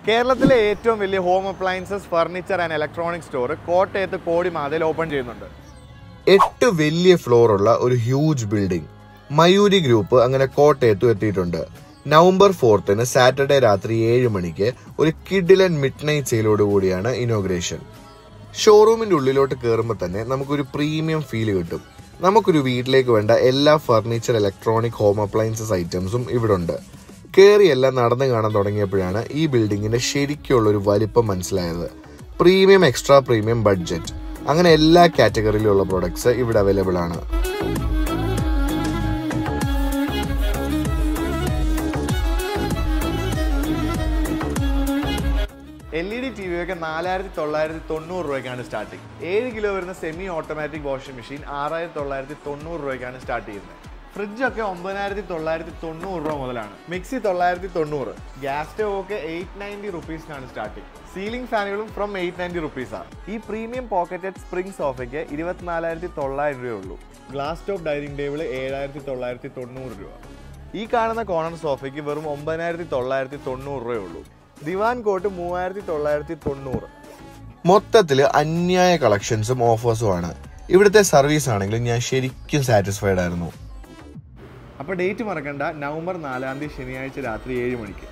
കേരളത്തിലെ ഏറ്റവും വലിയ home appliances furniture and electronic store കോട്ടയത്ത് കോടിമാതയിൽ ഓപ്പൺ ചെയ്യുന്നുണ്ട് എട്ട് വലിയ ഫ്ലോർ ഉള്ള ഒരു ഹ്യൂജ് ബിൽഡിംഗ് മയൂരി ഗ്രൂപ്പ് അങ്ങനെ കോട്ടയത്തും എത്തിയിട്ടുണ്ട് നവംബർ ഫോർത്തിന് സാറ്റർഡേ രാത്രി ഏഴ് മണിക്ക് ഒരു കിഡിലൻ മിഡ് നൈറ്റ് സെയിലോട് കൂടിയാണ് ഇനോഗ്രേഷൻ ഷോറൂമിന്റെ ഉള്ളിലോട്ട് കയറുമ്പോൾ തന്നെ നമുക്കൊരു പ്രീമിയം ഫീൽ കിട്ടും നമുക്കൊരു വീട്ടിലേക്ക് വേണ്ട എല്ലാ ഫർണിച്ചർ ഇലക്ട്രോണിക് ഹോം അപ്ലയൻസസ് ഐറ്റംസും ഇവിടെ ഉണ്ട് കയറി എല്ലാം നടന്നു കാണാൻ തുടങ്ങിയപ്പോഴാണ് ഈ ബിൽഡിങ്ങിന്റെ ശരിക്കുള്ള ഒരു വലിപ്പം മനസ്സിലായത് പ്രീമിയം എക്സ്ട്രാ പ്രീമിയം ബഡ്ജറ്റ് അങ്ങനെ എല്ലാ കാറ്റഗറിയിലുള്ള പ്രൊഡക്ട്സ് ഇവിടെ അവൈലബിൾ ആണ് L E D T V ഒക്കെ നാലായിരത്തി തൊള്ളായിരത്തി തൊണ്ണൂറ് രൂപയ്ക്കാണ് സ്റ്റാർട്ടിങ് ഏഴ് കിലോ വരുന്ന സെമി ഓട്ടോമാറ്റിക് വാഷിംഗ് മെഷീൻ ആറായിരത്തി തൊള്ളായിരത്തി തൊണ്ണൂറ് രൂപയ്ക്കാണ് സ്റ്റാർട്ട് ചെയ്യുന്നത് ഫ്രിഡ്ജൊക്കെ ഒമ്പതിനായിരത്തി തൊള്ളായിരത്തി തൊണ്ണൂറ് രൂപ മുതലാണ് മിക്സി തൊള്ളായിരത്തി തൊണ്ണൂറ് ഗ്യാസ് സ്റ്റവ് ഒക്കെ എയ്റ്റ് നയൻറ്റി റുപ്പീസിനാണ് സ്റ്റാർട്ടിങ് സീലിംഗ് ഫാനുകളും ഫ്രം എയ്റ്റ് നയൻറ്റി റുപ്പീസാണ് ഈ പ്രീമിയം പോക്കറ്റഡ് സ്പ്രിംഗ് സോഫയ്ക്ക് ഇരുപത്തിനാലായിരത്തി തൊള്ളായിരം രൂപയുള്ളൂ ഗ്ലാസ് ടോപ്പ് ഡൈനിങ് ടേബിൾ ഏഴായിരത്തി തൊള്ളായിരത്തി തൊണ്ണൂറ് രൂപ ഈ കാണുന്ന കോർണർ സോഫയ്ക്ക് വെറും ഒമ്പതിനായിരത്തി തൊള്ളായിരത്തി തൊണ്ണൂറ് രൂപയുള്ളൂ ദിവാൻ കോട്ട് മൂവായിരത്തി തൊള്ളായിരത്തി തൊണ്ണൂറ് മൊത്തത്തില് അന്യായ കളക്ഷൻസും ഓഫേഴ്സും ആണ് ഇവിടുത്തെ സർവീസ് ആണെങ്കിലും ഞാൻ ശരിക്കും സാറ്റിസ്ഫൈഡ് ആയിരുന്നു അപ്പോൾ ഡേറ്റ് മറക്കണ്ട നവംബർ നാലാം തീയതി ശനിയാഴ്ച രാത്രി ഏഴ് മണിക്ക്